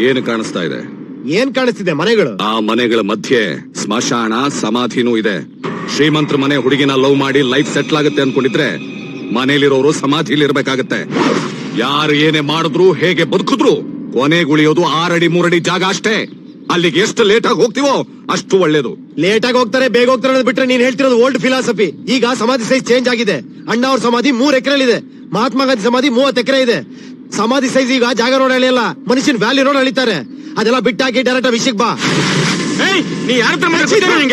ಏನು ಕಾಣಿಸ್ತಾ ಇದೆ ಏನ್ ಕಾಣಿಸ್ತಿದೆ ಮನೆಗಳು ಆ ಮನೆಗಳ ಮಧ್ಯೆ ಸ್ಮಶಾನ ಸಮಾಧಿನೂ ಇದೆ ಶ್ರೀಮಂತರ ಮನೆ ಹುಡುಗಿನ ಲವ್ ಮಾಡಿ ಲೈಫ್ ಸೆಟ್ಲ್ ಆಗುತ್ತೆ ಅನ್ಕೊಂಡಿದ್ರೆ ಮನೇಲಿರೋರು ಸಮಾಧಿಲಿ ಇರ್ಬೇಕಾಗತ್ತೆ ಯಾರು ಏನೇ ಮಾಡಿದ್ರು ಹೇಗೆ ಬದುಕಿದ್ರು ಕೊನೆಗುಳಿಯೋದು ಆರಡಿ ಮೂರಡಿ ಜಾಗ ಅಷ್ಟೇ ಅಲ್ಲಿಗೆ ಎಷ್ಟು ಲೇಟ್ ಆಗಿ ಹೋಗ್ತೀವೋ ಅಷ್ಟು ಒಳ್ಳೇದು ಲೇಟ್ ಆಗಿ ಹೋಗ್ತಾರೆ ಬೇಗ ಹೋಗ್ತಾರೆ ಅನ್ನೋದು ಬಿಟ್ರೆ ನೀನ್ ಹೇಳ್ತಿರೋದು ಓಲ್ಡ್ ಫಿಲಾಸಫಿ ಈಗ ಸಮಾಧಿ ಸೈಜ್ ಚೇಂಜ್ ಆಗಿದೆ ಅಣ್ಣ ಅವ್ರ ಸಮಾಧಿ ಮೂರ್ ಎಕರೆ ಮಹಾತ್ಮ ಗಾಂಧಿ ಸಮಾಧಿ ಮೂವತ್ ಎಕರೆ ಇದೆ ಸಮಾಧಿ ಸೈಜ್ ಈಗ ಜಾಗ ರೋಡ್ ಅಳಿಯಲ್ಲ ಮನುಷ್ಯನ್ ವ್ಯಾಲ್ಯೂ ರೋಡ್ ಅಳಿತಾರೆ ಅದೆಲ್ಲ ಬಿಟ್ಟಾಕಿ ಡೈರೆಕ್ಟ್ ವಿಷಯಕ್ಕೆ ಬಾ ನೀ ಯಾರ